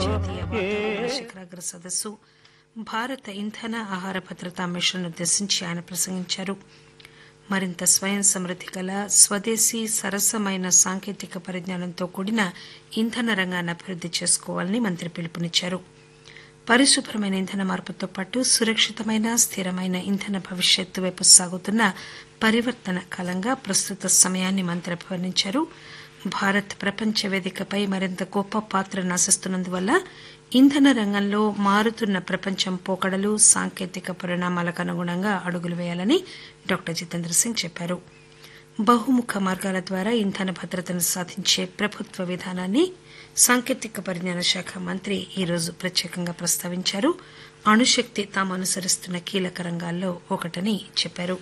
జాతీయ వాతావరణ శిఖరాగ్ర సదస్సు భారత ఇంధన ఆహార భద్రతా మిషన్ ఉద్దేశించి ఆయన ప్రసంగించారు మరింత స్వయం సమృద్ది గల స్వదేశీ సరసమైన సాంకేతిక పరిజ్ఞానంతో కూడిన ఇంధన రంగాన్ని అభివృద్ది చేసుకోవాలని మంత్రి పిలుపునిచ్చారు పరిశుభ్రమైన ఇంధన మార్పుతో పాటు సురక్షితమైన స్థిరమైన ఇంధన భవిష్యత్తు వైపు సాగుతున్న పరివర్తన కాలంగా ప్రస్తుత సమయాన్ని మంత్రి అభివర్ణించారు భారత్ ప్రపంచ వేదికపై మరింత గొప్ప పాత్రను ఆశిస్తున్నందువల్ల ఇంధన రంగంలో మారుతున్న ప్రపంచం పోకడలు సాంకేతిక పరిణామాలకు అనుగుణంగా అడుగులు వేయాలని డాక్టర్ జితేంద్ర సింగ్ చెప్పారు బహుముఖ మార్గాల ద్వారా ఇంధన భద్రతను సాధించే ప్రభుత్వ విధానాన్ని సాంకేతిక పరిజ్ఞాన శాఖ మంత్రి ఈరోజు ప్రత్యేకంగా ప్రస్తావించారు అణుశక్తి తాము అనుసరిస్తున్న కీలక రంగాల్లో ఒకటని చెప్పారు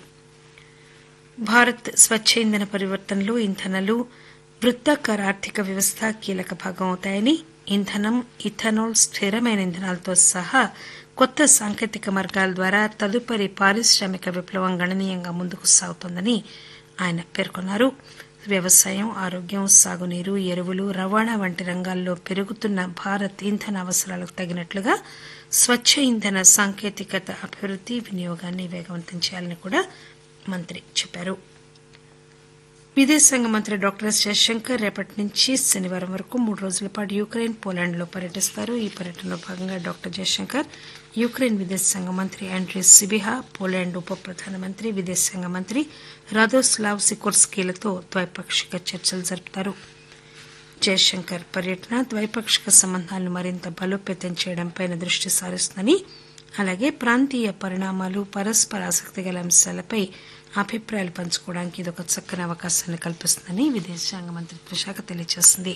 భారత్ స్వచ్ఛ ఇంధన పరివర్తనలో ఇంధనాలు వృత్తాకార ఆర్థిక వ్యవస్థ కీలక భాగం అవుతాయని ఇంధనం ఇథనాల్ స్థిరమైన ఇంధనాలతో సహా కొత్త సాంకేతిక మార్గాల ద్వారా తదుపరి పారిశ్రామిక విప్లవం గణనీయంగా ముందుకు సాగుతోందని ఆయన పేర్కొన్నారు వ్యవసాయం ఆరోగ్యం సాగునీరు ఎరువులు రవాణా వంటి రంగాల్లో పెరుగుతున్న భారత్ ఇంధన అవసరాలకు తగినట్లుగా స్వచ్ఛ ఇంధన సాంకేతికత అభివృద్ది వినియోగాన్ని వేగవంతం చేయాలని కూడా మంత్రి చెప్పారు విదేశాంగ మంత్రి డాక్టర్ ఎస్ జయశంకర్ రేపటి నుంచి శనివారం వరకు మూడు రోజుల పాటు యుక్రెయిన్ పోలాండ్ లో పర్యటిస్తారు ఈ పర్యటనలో భాగంగా డాక్టర్ జయశంకర్ యుక్రెయిన్ విదేశాంగ మంత్రి ఆండ్రీ సిబిహా పోలాండ్ ఉప ప్రధానమంత్రి విదేశాంగ మంత్రి రాదోస్లావ్ సికోర్స్కీలతో ద్వైపాక్షిక చర్చలు జరుపుతారు జయశంకర్ పర్యటన ద్వైపాక్షిక సంబంధాలను మరింత బలోపేతం చేయడంపై దృష్టి సారిస్తుందని అలాగే ప్రాంతీయ పరిణామాలు పరస్పర ఆసక్తి గల అంశాలపై అభిప్రాయాలు పంచుకోవడానికి ఇదొక చక్కని అవకాశాన్ని కల్పిస్తుందని విదేశాంగ మంత్రిత్వ శాఖ తెలియజేసింది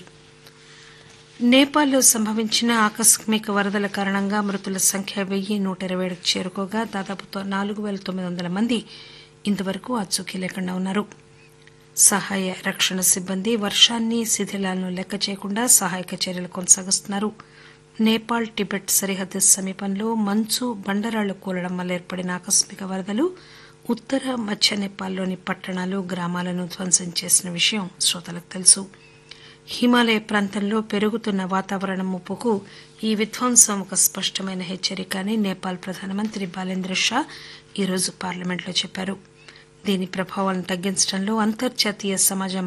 నేపాల్లో సంభవించిన ఆకస్మిక వరదల కారణంగా మృతుల సంఖ్య వెయ్యి నూట ఇరవై ఏడుకు చేరుకోగా దాదాపు నాలుగు పేల తొమ్మిది వందల మంది ఇంతవరకు ఆచూకీ లేకుండా ఉన్నారు సహాయ రక్షణ సిబ్బంది వర్షాన్ని శిథిలాలను లెక్క చేయకుండా సహాయక చర్యలు కొనసాగిస్తున్నారు నేపాల్ టిబెట్ సరిహద్దు సమీపంలో మంచు బండరాళ్లు కూలడం వల్ల ఏర్పడిన ఆకస్మిక వరదలు ఉత్తర మధ్య నేపాల్లోని పట్టణాలు గ్రామాలను ధ్వంసం చేసిన విషయం శ్రోతలకు తెలుసు హిమాలయ ప్రాంతంలో పెరుగుతున్న వాతావరణ ముప్పుకు ఈ విధ్వంసం ఒక స్పష్టమైన హెచ్చరిక అని నేపాల్ ప్రధానమంత్రి బాలేంద్ర షా ఈరోజు పార్లమెంట్లో చెప్పారు దీని ప్రభావాలను తగ్గించడంలో అంతర్జాతీయ సమాజం